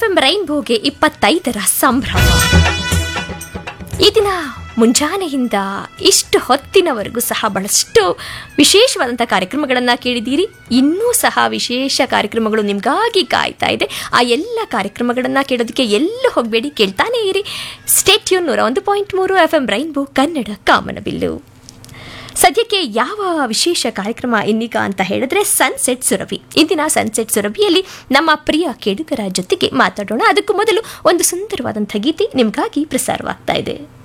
F M ರೈನ್ಬೋಗೆ ಇಪ್ಪತ್ತೈದರ ಸಂಭ್ರಮ ಈ ದಿನ ಮುಂಜಾನೆಯಿಂದ ಇಷ್ಟು ಹೊತ್ತಿನವರೆಗೂ ಸಹ ಬಹಳಷ್ಟು ವಿಶೇಷವಾದಂಥ ಕಾರ್ಯಕ್ರಮಗಳನ್ನು ಕೇಳಿದ್ದೀರಿ ಇನ್ನೂ ಸಹ ವಿಶೇಷ ಕಾರ್ಯಕ್ರಮಗಳು ನಿಮಗಾಗಿ ಕಾಯ್ತಾ ಇದೆ ಆ ಎಲ್ಲ ಕಾರ್ಯಕ್ರಮಗಳನ್ನು ಕೇಳೋದಕ್ಕೆ ಎಲ್ಲೂ ಹೋಗಬೇಡಿ ಕೇಳ್ತಾನೇ ಇರಿ ಸ್ಟೇಟ್ಯೂನ್ ನೂರ ಒಂದು ಪಾಯಿಂಟ್ ಮೂರು ಎಫ್ ಎಂ ರೈನ್ಬೋ ಕನ್ನಡ ಕಾಮನಬಿಲ್ಲು ಸದ್ಯಕ್ಕೆ ಯಾವ ವಿಶೇಷ ಕಾರ್ಯಕ್ರಮ ಇನ್ನೀಗ ಅಂತ ಹೇಳಿದ್ರೆ ಸನ್ಸೆಟ್ ಸುರಭಿ ಇಂದಿನ ಸನ್ಸೆಟ್ ಸುರಭಿಯಲ್ಲಿ ನಮ್ಮ ಪ್ರಿಯ ಕೇಳುಗರ ಜೊತೆಗೆ ಮಾತಾಡೋಣ ಅದಕ್ಕೂ ಮೊದಲು ಒಂದು ಸುಂದರವಾದಂಥ ಗೀತೆ ನಿಮಗಾಗಿ ಪ್ರಸಾರವಾಗ್ತಾ ಇದೆ